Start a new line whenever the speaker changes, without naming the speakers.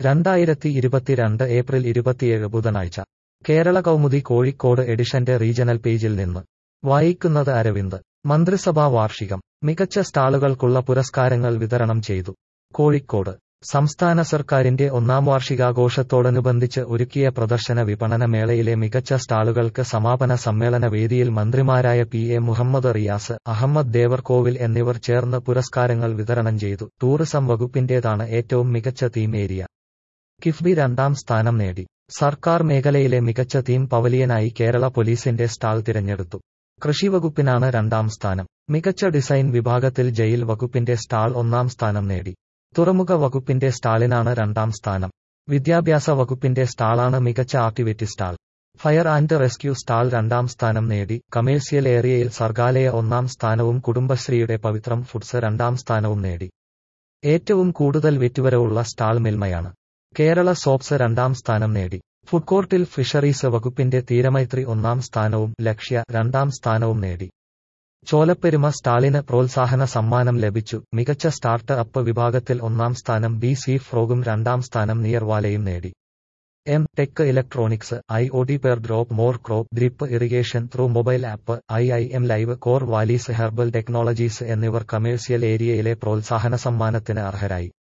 രണ്ടായിരത്തി ഇരുപത്തിരണ്ട് ഏപ്രിൽ ഇരുപത്തിയേഴ് ബുധനാഴ്ച കേരള കൗമുദി കോഴിക്കോട് എഡിഷന്റെ റീജണൽ പേജിൽ നിന്ന് വായിക്കുന്നത് അരവിന്ദ് മന്ത്രിസഭാ വാർഷികം മികച്ച സ്റ്റാളുകൾക്കുള്ള പുരസ്കാരങ്ങൾ വിതരണം ചെയ്തു കോഴിക്കോട് സംസ്ഥാന സർക്കാരിന്റെ ഒന്നാം വാർഷികാഘോഷത്തോടനുബന്ധിച്ച് ഒരുക്കിയ പ്രദർശന വിപണന മേളയിലെ മികച്ച സ്റ്റാളുകൾക്ക് സമാപന സമ്മേളന വേദിയിൽ മന്ത്രിമാരായ പി എ മുഹമ്മദ് റിയാസ് അഹമ്മദ് ദേവർകോവിൽ എന്നിവർ ചേർന്ന് പുരസ്കാരങ്ങൾ വിതരണം ചെയ്തു ടൂറിസം വകുപ്പിന്റേതാണ് ഏറ്റവും മികച്ച തീം ഏരിയ കിഫ്ബി രണ്ടാം സ്ഥാനം നേടി സർക്കാർ മേഖലയിലെ മികച്ച തീം പവലിയനായി കേരള പോലീസിന്റെ സ്റ്റാൾ തിരഞ്ഞെടുത്തു കൃഷി വകുപ്പിനാണ് രണ്ടാം സ്ഥാനം മികച്ച ഡിസൈൻ വിഭാഗത്തിൽ ജയിൽ വകുപ്പിന്റെ സ്റ്റാൾ ഒന്നാം സ്ഥാനം നേടി തുറമുഖ വകുപ്പിന്റെ സ്റ്റാളിനാണ് രണ്ടാം സ്ഥാനം വിദ്യാഭ്യാസ വകുപ്പിന്റെ സ്റ്റാളാണ് മികച്ച activity stall fire and rescue stall രണ്ടാം സ്ഥാനം നേടി കമേഴ്സ്യൽ ഏരിയയിൽ സർഗാലയ ഒന്നാം സ്ഥാനവും കുടുംബശ്രീയുടെ പവിത്രം ഫുഡ്സ് രണ്ടാം സ്ഥാനവും നേടി ഏറ്റവും കൂടുതൽ വിറ്റുവരവുള്ള സ്റ്റാൾ മിൽമയാണ് കേരള സോപ്സ് രണ്ടാം സ്ഥാനം നേടി ഫുഡ് കോർട്ടിൽ ഫിഷറീസ് വകുപ്പിന്റെ തീരമൈത്രി ഒന്നാം സ്ഥാനവും ലക്ഷ്യ രണ്ടാം സ്ഥാനവും നേടി ചോലപ്പെരുമ സ്റ്റാളിന് പ്രോത്സാഹന സമ്മാനം ലഭിച്ചു മികച്ച സ്റ്റാർട്ട് അപ്പ് വിഭാഗത്തിൽ ഒന്നാം സ്ഥാനം ബി സി ഫ്രോഗും രണ്ടാം സ്ഥാനം നിയർവാലയും നേടി M tech electronics I O T per drop more crop drip irrigation through mobile app I I M live core valleys herbal technologies എന്നിവർ കമേഴ്സ്യൽ ഏരിയയിലെ പ്രോത്സാഹന സമ്മാനത്തിന് അർഹരായി